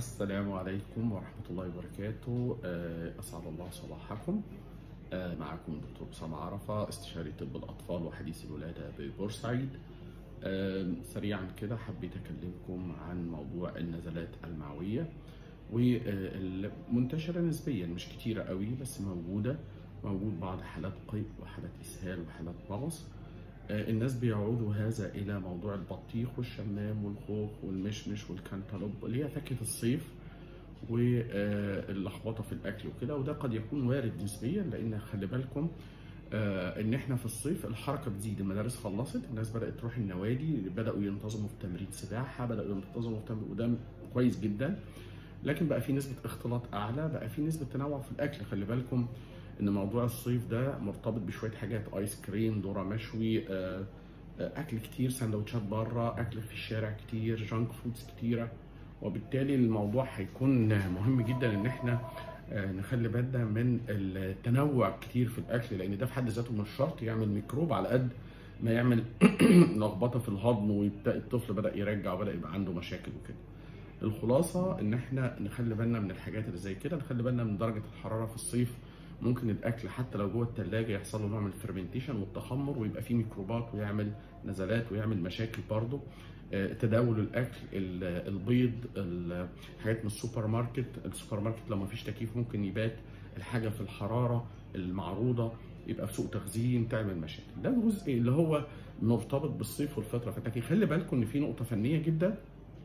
السلام عليكم ورحمة الله وبركاته آه، أسعد الله صباحكم آه، معكم دكتور أسامة عرفة استشاري طب الأطفال وحديث الولادة ببورسعيد آه، سريعا كده حبيت أكلمكم عن موضوع النزلات المعوية والمنتشرة نسبيا مش كتيرة قوي بس موجودة موجود بعض حالات قيء وحالات إسهال وحالات مغص آه، الناس بيعودوا هذا إلى موضوع البطيخ والشمام والخوخ والمشمش والكنتالوب اللي هي فاكهة الصيف واللخبطة في الأكل وكده وده قد يكون وارد نسبيا لأن خلي بالكم آه، إن إحنا في الصيف الحركة بتزيد المدارس خلصت الناس بدأت تروح النوادي بدأوا ينتظموا في تمرين سباحة بدأوا ينتظموا في تمرين وده كويس جدا لكن بقى في نسبة اختلاط أعلى بقى في نسبة تنوع في الأكل خلي بالكم ان موضوع الصيف ده مرتبط بشويه حاجات ايس كريم ذره مشوي آه، آه، اكل كتير سندوتشات بره اكل في الشارع كتير جانك فودز كتيره وبالتالي الموضوع هيكون مهم جدا ان احنا آه، نخلي بالنا من التنوع كتير في الاكل لان ده في حد ذاته مش شرط يعمل ميكروب على قد ما يعمل لخبطه في الهضم ويبدا الطفل بدا يرجع وبدا يبقى عنده مشاكل وكده الخلاصه ان احنا نخلي بالنا من الحاجات اللي زي كده نخلي بالنا من درجه الحراره في الصيف ممكن الاكل حتى لو جوه الثلاجه يحصل له نوع من الفرمنتيشن والتخمر ويبقى فيه ميكروبات ويعمل نزلات ويعمل مشاكل برضه آه، تداول الاكل ال- البيض ال- حاجات من السوبر ماركت السوبر ماركت لو ما فيش تكييف ممكن يبات الحاجه في الحراره المعروضه يبقى في سوء تخزين تعمل مشاكل ده الجزء اللي هو مرتبط بالصيف والفتره فلكن خلي بالكم ان في نقطه فنيه جدا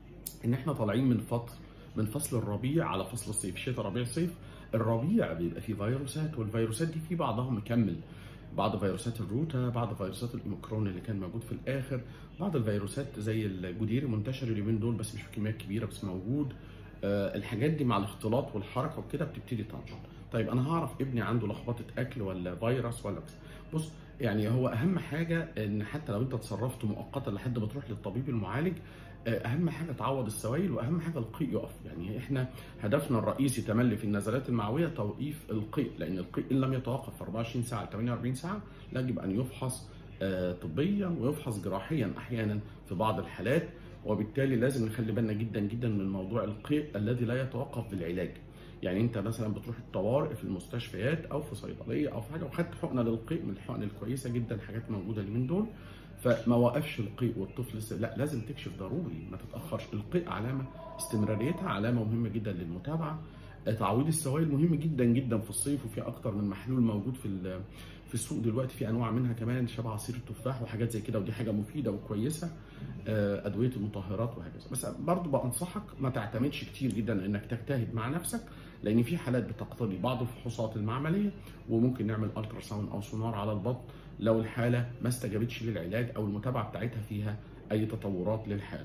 ان احنا طالعين من فتره من فصل الربيع على فصل الصيف شتاء ربيع صيف الربيع بيبقى فيه فيروسات والفيروسات دي في بعضها مكمل بعض فيروسات الروتا بعض فيروسات الاوميكرون اللي كان موجود في الاخر بعض الفيروسات زي الجدير منتشر اليومين دول بس مش في كميات كبيره بس موجود آه، الحاجات دي مع الاختلاط والحركه وكده بتبتدي تنشط طيب انا هعرف ابني عنده لخبطه اكل ولا فيروس ولا بس بص يعني هو اهم حاجه ان حتى لو انت اتصرفت مؤقتا لحد ما تروح للطبيب المعالج آه، اهم حاجه تعوض السوائل واهم حاجه القيء يقف يعني احنا هدفنا الرئيسي تملي في النزلات المعويه توقيف القيء لان القيء ان لم يتوقف في 24 ساعه ل 48 ساعه لا يجب ان يفحص آه، طبيا ويفحص جراحيا احيانا في بعض الحالات وبالتالي لازم نخلي بالنا جدا جدا من موضوع القيء الذي لا يتوقف بالعلاج يعني انت مثلا بتروح الطوارئ في المستشفيات او في صيدليه او في حاجه وخدت حقنه للقيء من الحقن الكويسه جدا حاجات موجوده اليومين دول فما وقفش القيء والطفل س... لا لازم تكشف ضروري ما تتاخرش القيء علامه استمراريتها علامه مهمه جدا للمتابعه تعويض السوائل مهم جدا جدا في الصيف وفي اكتر من محلول موجود في ال- في السوق دلوقتي في انواع منها كمان شبه عصير التفاح وحاجات زي كده ودي حاجه مفيده وكويسه آه، ادويه المطهرات وهكذا بس برضه بنصحك ما تعتمدش كتير جدا انك تجتهد مع نفسك لان في حالات بتقتضي بعض الفحوصات المعمليه وممكن نعمل الترا ساوند او سونار على البطن لو الحاله ما استجابتش للعلاج او المتابعه بتاعتها فيها اي تطورات للحاله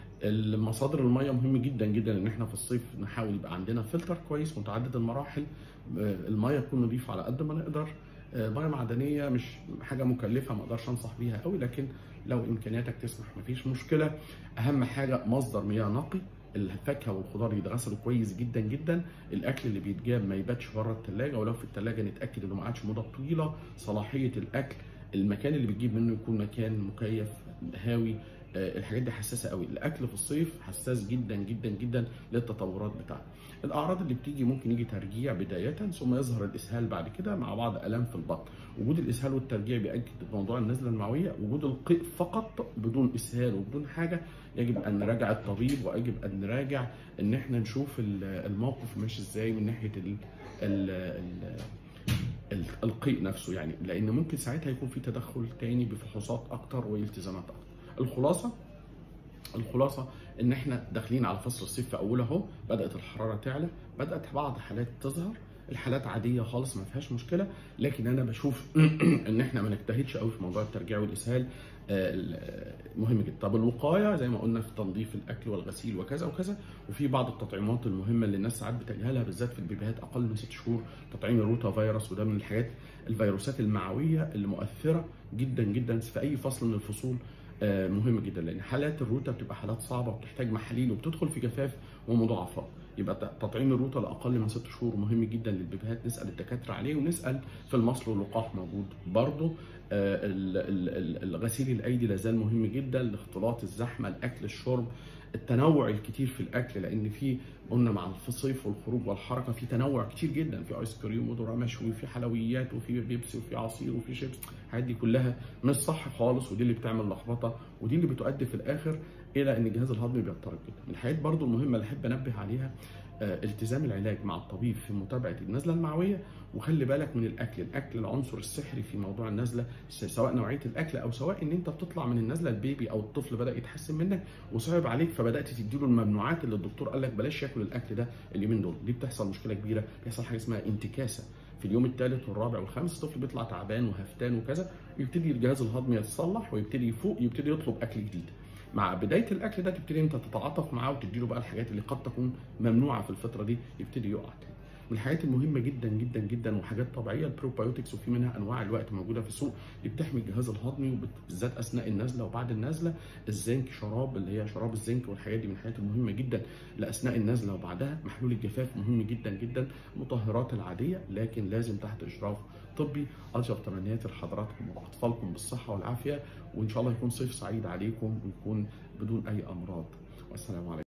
المصادر الميه مهم جدا جدا ان احنا في الصيف نحاول يبقى عندنا فلتر كويس متعدد المراحل آه، الميه تكون نظيفه على قد ما نقدر آه، ميه معدنيه مش حاجه مكلفه ما اقدرش انصح بيها قوي لكن لو امكانياتك تسمح مفيش مشكله اهم حاجه مصدر مياه نقي الفاكهه والخضار يتغسلوا كويس جدا جدا الاكل اللي بيتجاب ما يباتش بره الثلاجه ولو في الثلاجه نتاكد انه ما قعدش مده طويله صلاحيه الاكل المكان اللي بتجيب منه يكون مكان مكيف هاوي آه، الحاجات دي حساسه قوي الاكل في الصيف حساس جدا جدا جدا للتطورات بتاعته الاعراض اللي بتيجي ممكن يجي ترجيع بدايه ثم يظهر الاسهال بعد كده مع بعض الام في البطن وجود الاسهال والترجيع بيأكد موضوع النزله المعويه وجود القيء فقط بدون اسهال وبدون حاجه يجب ان نراجع الطبيب ويجب ان نراجع ان احنا نشوف ال- الموقف ماشي ازاي من ناحيه ال ال ال ال- القيء نفسه يعني لان ممكن ساعتها يكون في تدخل تاني بفحوصات اكتر والتزامات اكتر الخلاصه الخلاصه ان احنا داخلين على فصل الصيف في اوله اهو بدات الحراره تعلى بدات بعض حالات تظهر الحالات عاديه خالص ما فيهاش مشكله لكن انا بشوف ان احنا ما نجتهدش قوي في موضوع الترجيع والاسهال آه، ال- مهم جدا طب الوقايه زي ما قلنا في تنظيف الاكل والغسيل وكذا وكذا وفي بعض التطعيمات المهمه اللي الناس ساعات بتجهلها بالذات في البيبيهات اقل من ست شهور تطعيم الروتا فيروس وده من الحاجات الفيروسات المعويه اللي مؤثره جدا جدا في اي فصل من الفصول آه، مهم جدا لان حالات الروتا بتبقى حالات صعبه وبتحتاج محاليل وبتدخل في جفاف ومضاعفات يبقى ت- تطعيم الروتا لاقل من ست شهور مهم جدا للبيبيهات نسال الدكاتره عليه ونسال في المصل واللقاح موجود برضه آه، ال- ال- ال- الغسيل الايدي لازال مهم جدا لاختلاط الزحمه الاكل الشرب التنوع الكتير في الاكل لان في قلنا مع الصيف والخروج والحركه في تنوع كتير جدا في ايس كريم وذره مشوي وفي حلويات وفي بيبسي وفي عصير وفي شيبس الحاجات دي كلها مش صح خالص ودي اللي بتعمل لخبطه ودي اللي بتؤدي في الاخر الى ان الجهاز الهضمي بيضطرب جدا من الحاجات برضو المهمه اللي احب انبه عليها آه، التزام العلاج مع الطبيب في متابعه النزله المعويه وخلي بالك من الاكل الاكل العنصر السحري في موضوع النزله س- سواء نوعيه الاكل او سواء ان انت بتطلع من النزله البيبي او الطفل بدا يتحسن منك وصعب عليك فبدات تديله الممنوعات اللي الدكتور قال لك بلاش ياكل الاكل ده اليومين دول دي بتحصل مشكله كبيره بيحصل حاجه اسمها انتكاسه في اليوم الثالث والرابع والخامس الطفل بيطلع تعبان وهفتان وكذا ويبتدي الجهاز الهضمي يتصلح ويبتدي يفوق يبتدي يطلب اكل جديد مع بدايه الاكل ده تبتدي انت تتعاطف معاه وتديله بقى الحاجات اللي قد تكون ممنوعه في الفتره دي يبتدي يقع تاني من الحاجات المهمه جدا جدا جدا وحاجات طبيعيه البروبايوتكس وفي منها انواع الوقت موجوده في السوق اللي بتحمي الجهاز الهضمي وبالذات اثناء النزله وبعد النزله الزنك شراب اللي هي شراب الزنك والحاجات دي من الحاجات المهمه جدا لاثناء النزله وبعدها محلول الجفاف مهم جدا جدا المطهرات العاديه لكن لازم تحت اشراف طبي ارجو تمنياتي لحضراتكم واطفالكم بالصحه والعافيه وان شاء الله يكون صيف سعيد عليكم ويكون بدون اي امراض والسلام عليكم